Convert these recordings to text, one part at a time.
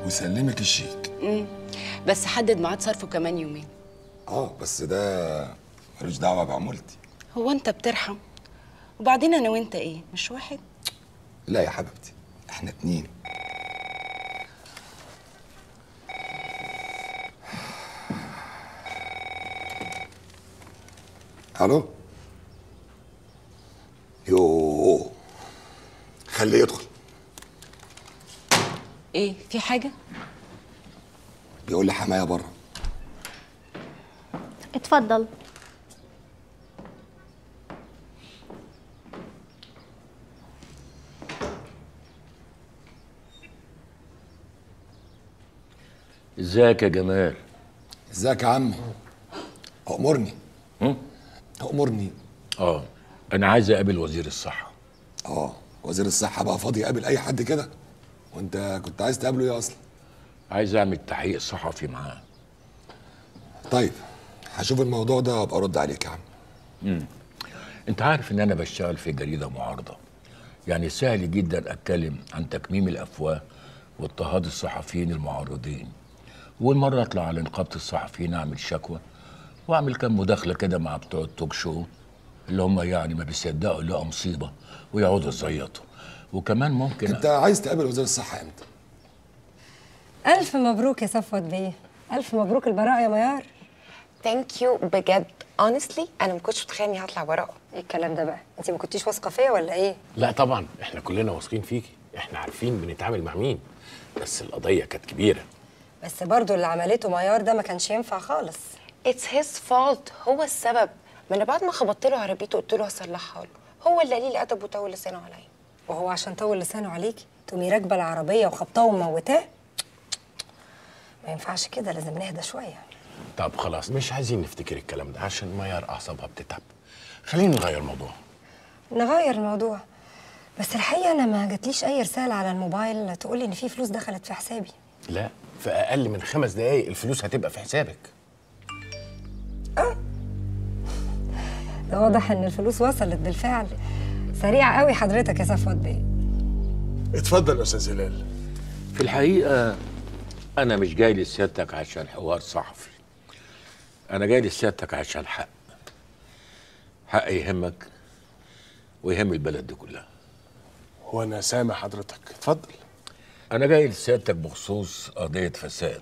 وسلمك الشيك امم بس حدد ميعاد صرفه كمان يومين اه بس ده ملوش دعوه بعمولتي هو انت بترحم وبعدين انا وانت ايه مش واحد لا يا حبيبتي احنا اتنين الو يوه خليه يدخل ايه في حاجه بيقول لي حمايه بره اتفضل ازيك يا جمال ازيك يا عمي امرني هم؟ امرني اه انا عايز اقابل وزير الصحه اه وزير الصحه بقى فاضي يقابل اي حد كده وانت كنت عايز تقابله ايه اصلا عايز اعمل تحقيق صحفي معاه طيب هشوف الموضوع ده وابقى ارد عليك يا عم امم انت عارف ان انا بشتغل في جريده معارضه يعني سهل جدا اتكلم عن تكميم الافواه واضطهاد الصحفيين المعارضين والمره اطلع على نقابه الصحفيين اعمل شكوى واعمل كام مداخله كده مع بتوع التوك شو اللي هم يعني ما بيصدقوا لقوا مصيبه ويقعدوا يصيطوا وكمان ممكن انت عايز تقابل وزير الصحه امتى ألف مبروك يا صفوت بيه ألف مبروك البراءة يا ميار ثانك يو بجد honestly انا ما كنتش متخيله اني هطلع وراءه ايه الكلام ده بقى انت ما كنتيش واثقه فيا ولا ايه لا طبعا احنا كلنا واثقين فيكي احنا عارفين بنتعامل مع مين بس القضيه كانت كبيره بس برضو اللي عملته ميار ده ما كانش ينفع خالص اتس هيز فولت هو السبب ما انا بعد ما خبطت له عربيته قلت له هصلحها له هو اللي قليل ادب وطول لسانه عليا وهو عشان طول لسانه عليكي تقومي راكبه العربيه وخبطاه وموتاه ما ينفعش كده لازم نهدى شويه طب خلاص مش عايزين نفتكر الكلام ده عشان ميار اعصابها بتتعب خلينا نغير الموضوع نغير الموضوع بس الحقيقه انا ما جاتليش اي رساله على الموبايل تقولي ان في فلوس دخلت في حسابي لا في اقل من خمس دقايق الفلوس هتبقى في حسابك ده واضح ان الفلوس وصلت بالفعل سريع قوي حضرتك يا صفوت بيه اتفضل يا استاذ هلال في الحقيقه انا مش جاي لسيادتك عشان حوار صحفي انا جاي لسيادتك عشان حق حق يهمك ويهم البلد دي كلها وانا سامع حضرتك اتفضل انا جاي لسيادتك بخصوص قضيه فساد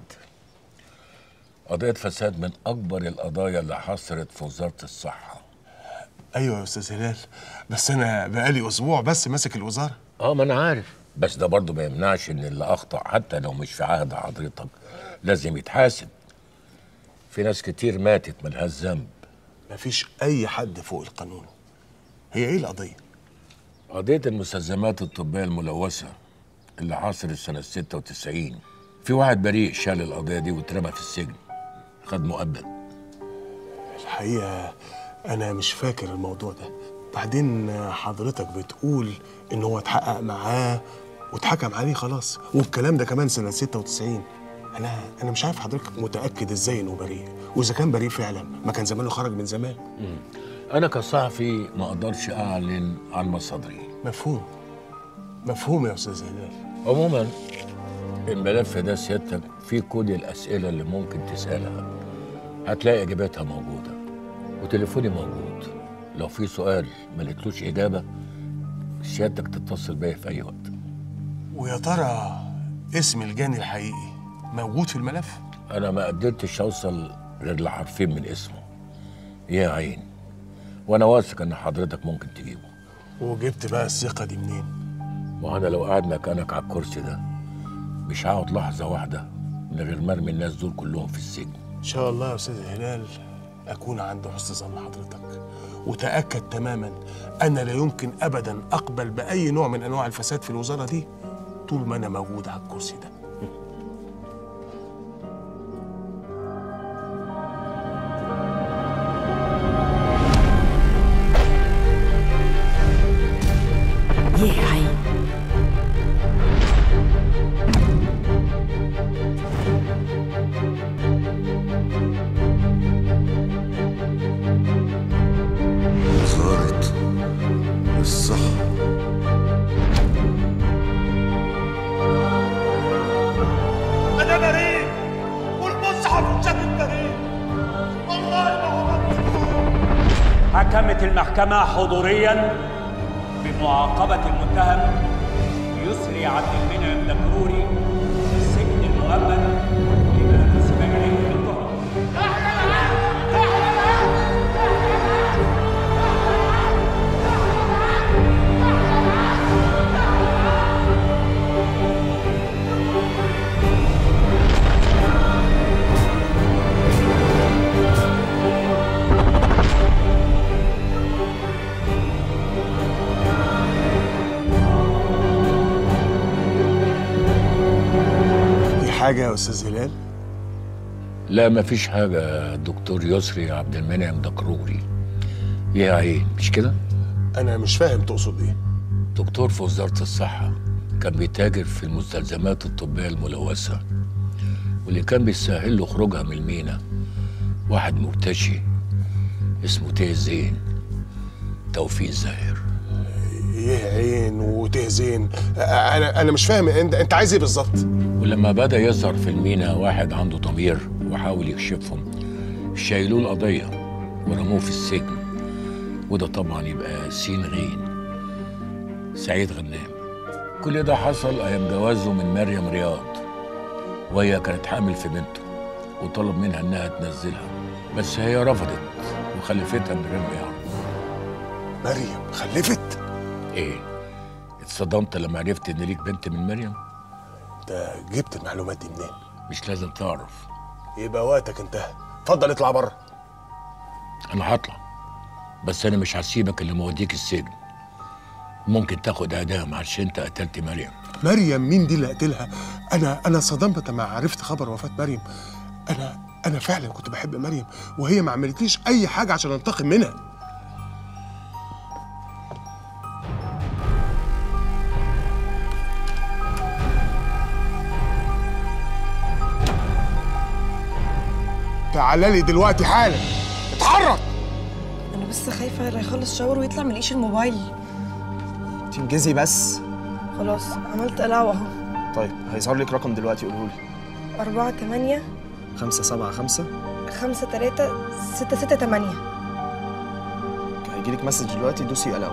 قضيه فساد من اكبر القضايا اللي حصلت في وزاره الصحه ايوه يا استاذ هلال بس انا بقالي اسبوع بس ماسك الوزاره اه ما انا عارف بس ده برضه ما يمنعش ان اللي اخطا حتى لو مش في عهد حضرتك لازم يتحاسب في ناس كتير ماتت ملهاش ذنب مفيش اي حد فوق القانون هي ايه القضيه قضيه المستلزمات الطبيه الملوثه اللي حصلت سنه 96 في واحد بريء شال القضيه دي واترمى في السجن خد مؤبد الحقيقه انا مش فاكر الموضوع ده بعدين حضرتك بتقول ان هو اتحقق معاه واتحكم عليه خلاص والكلام ده كمان سنه 96 انا انا مش عارف حضرتك متاكد ازاي انه بريء واذا كان بريء فعلا ما كان زمانه خرج من زمان مم. انا كصحفي ما اقدرش اعلن عن مصادري مفهوم مفهوم يا استاذ هلال عموما الملف ده سيادتك فيه كل الاسئله اللي ممكن تسالها هتلاقي اجاباتها موجوده وتليفوني موجود لو في سؤال ما لقيتلوش اجابه سيادتك تتصل بيا في اي وقت ويا ترى اسم الجاني الحقيقي موجود في الملف انا ما قدرتش اوصل غير لحرفين من اسمه يا عين وانا واثق ان حضرتك ممكن تجيبه وجبت بقى الثقه دي منين وانا لو قاعد مكانك على الكرسي ده مش هقعد لحظه واحده من غير ما ارمي الناس دول كلهم في السجن ان شاء الله يا استاذ هلال اكون عند حسن ظن حضرتك وتاكد تماما انا لا يمكن ابدا اقبل باي نوع من انواع الفساد في الوزاره دي طول ما انا موجود على الكرسي ده يا عين وزارة الصحة حكمت المحكمة حضوريا بمعاقبة المتهم يسري عبد المنعم دكروري بالسجن المؤبد لما نسب إليه من تهم في حاجه يا استاذ هلال لا مفيش حاجة دكتور يسري عبد المنعم دكروري يا عين مش كده؟ انا مش فاهم تقصد ايه دكتور في وزارة الصحة كان بيتاجر في المستلزمات الطبية الملوثة واللي كان بيسهل له خروجها من المينا واحد مرتشي اسمه تيه زين توفيق زاهر ايه عين وتهزين انا انا مش فاهم انت انت عايز ايه بالظبط ولما بدأ يظهر في المينا واحد عنده ضمير وحاول يكشفهم شايلوه القضية ورموه في السجن وده طبعا يبقى سين غين سعيد غنام كل ده حصل أيام جوازه من مريم رياض وهي كانت حامل في بنته وطلب منها إنها تنزلها بس هي رفضت وخلفتها من غير ما يعرف مريم خلفت إيه اتصدمت لما عرفت إن ليك بنت من مريم انت جبت المعلومات دي منين مش لازم تعرف يبقى وقتك انتهى اتفضل اطلع بره انا هطلع بس انا مش هسيبك اللي موديك السجن ممكن تاخد اعدام عشان انت قتلت مريم مريم مين دي اللي قتلها انا انا صدمت لما عرفت خبر وفاه مريم انا انا فعلا كنت بحب مريم وهي ما عملتليش اي حاجه عشان انتقم منها تعالى لي دلوقتي حالا اتحرك انا بس خايفه لا يخلص شاور ويطلع ملقيش الموبايل تنجزي بس خلاص عملت قلاوه اهو طيب هيظهر لك رقم دلوقتي قوله لي أربعة تمانية خمسة سبعة خمسة خمسة تلاتة ستة ستة تمانية هيجي لك مسج دلوقتي دوسي الاو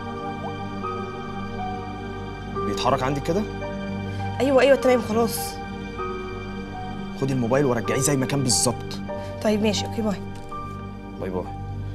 بيتحرك عندك كده أيوة أيوة تمام خلاص خدي الموبايل ورجعيه زي ما كان بالظبط طيب ماشي أوكي باي باي باي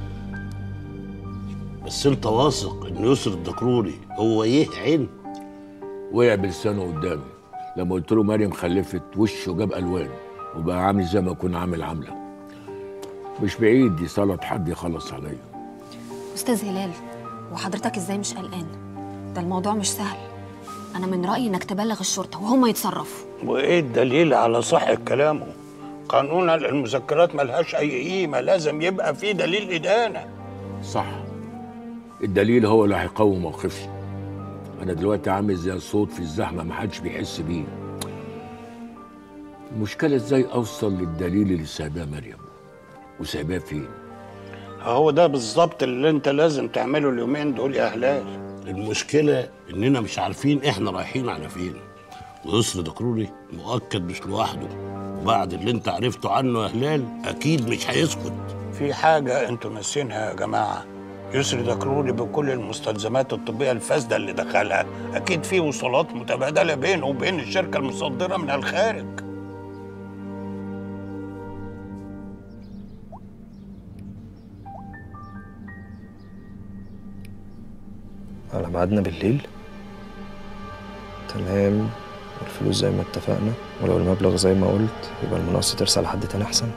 بس انت واثق ان يسر الدكروري هو ايه عين وقع بلسانه قدامي لما قلت له مريم خلفت وشه جاب الوان وبقى عامل زي ما يكون عامل عامله مش بعيد يسلط حد يخلص عليا استاذ هلال وحضرتك ازاي مش قلقان ده الموضوع مش سهل انا من رايي انك تبلغ الشرطه وهم يتصرفوا وايه الدليل على صحة كلامه قانونا المذكرات ملهاش اي قيمة لازم يبقى في دليل ادانة صح الدليل هو اللي هيقوم موقفي انا دلوقتي عامل زي الصوت في الزحمه محدش بيحس بيه المشكله ازاي اوصل للدليل اللي سايباه مريم وسايباه فين هو ده بالظبط اللي انت لازم تعمله اليومين دول يا هلال المشكلة اننا مش عارفين احنا رايحين على فين ويسر دكروري مؤكد مش لوحده وبعد اللي انت عرفته عنه يا هلال اكيد مش هيسكت في حاجة انتوا ناسينها يا جماعة يسري دكروري بكل المستلزمات الطبية الفاسدة اللي دخلها أكيد في وصولات متبادلة بينه وبين الشركة المصدرة من الخارج على ميعادنا بالليل تمام والفلوس زي ما اتفقنا ولو المبلغ زي ما قلت يبقى المناقصة ترسى لحد تاني أحسن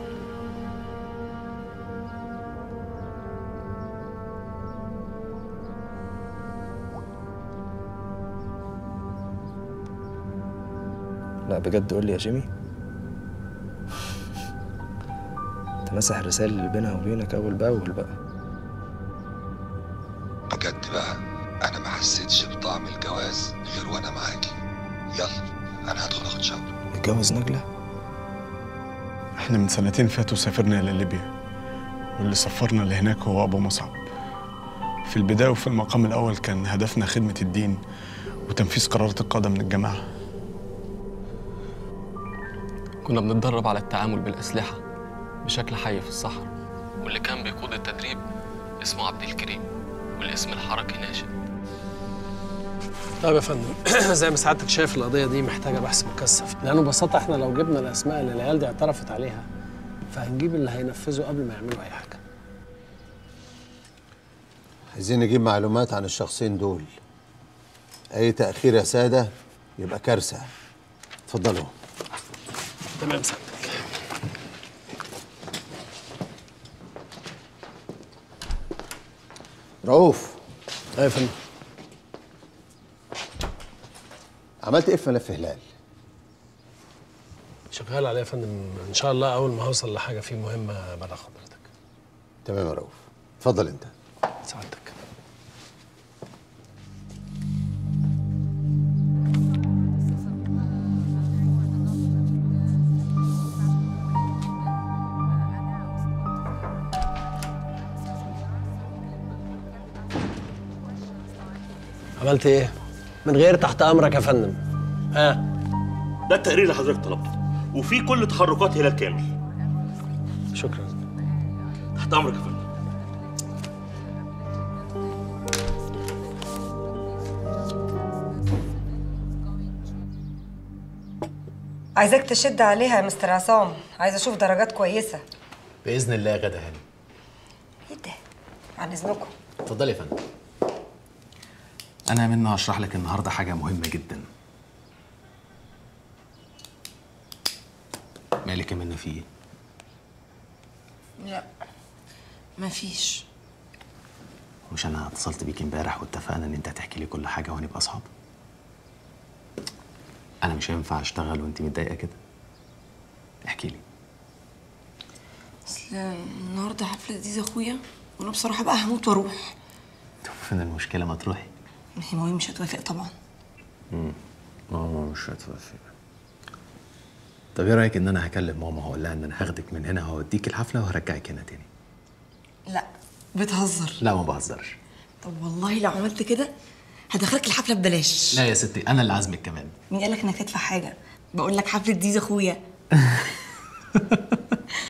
لا بجد قول لي يا جيمي انت مسح الرسائل اللي بينها وبينك اول باول بقى بجد بقى انا ما حسيتش بطعم الجواز غير وانا معاكي يلا انا هدخل اخد شاور اتجوز نجلة احنا من سنتين فاتوا سافرنا إلى ليبيا واللي سفرنا لهناك هو أبو مصعب في البداية وفي المقام الأول كان هدفنا خدمة الدين وتنفيذ قرارات القادة من الجماعة كنا بنتدرب على التعامل بالأسلحة بشكل حي في الصحراء واللي كان بيقود التدريب اسمه عبد الكريم والاسم الحركي ناشئ طيب يا فندم زي ما سعادتك شايف القضيه دي محتاجه بحث مكثف لانه ببساطه احنا لو جبنا الاسماء اللي العيال دي اعترفت عليها فهنجيب اللي هينفذوا قبل ما يعملوا اي حاجه عايزين نجيب معلومات عن الشخصين دول اي تاخير يا ساده يبقى كارثه اتفضلوا تمام سعادتك رؤوف ايوه يا فندم عملت ايه في ملف هلال شغال عليه يا فندم ان شاء الله اول ما هوصل لحاجه فيه مهمه بلغ حضرتك تمام يا رؤوف اتفضل انت سعادتك عملت ايه؟ من غير تحت امرك يا فندم ها ده التقرير اللي حضرتك طلبته وفيه كل تحركات هلال كامل شكرا تحت امرك يا فندم عايزاك تشد عليها يا مستر عصام عايزه اشوف درجات كويسه باذن الله يا غدا هاني ايه ده عن اذنكم اتفضلي يا فندم انا منى هشرح لك النهارده حاجه مهمه جدا مالك يا منى في ايه لا مفيش مش انا اتصلت بيك امبارح واتفقنا ان انت هتحكي لي كل حاجه وهنبقى اصحاب انا مش هينفع اشتغل وانت متضايقه كده احكي لي اصل النهارده حفله دي اخويا وانا بصراحه بقى هموت واروح فين المشكله ما تروحي هي مامي مش هتوافق طبعا امم ماما مش هتوافق طب ايه رايك ان انا هكلم ماما هقول لها ان انا هاخدك من هنا هوديك الحفله وهرجعك هنا تاني لا بتهزر لا ما بهزرش طب والله لو عملت كده هدخلك الحفله ببلاش لا يا ستي انا اللي عازمك كمان مين قالك انك هتدفع حاجه بقول لك حفله ديز اخويا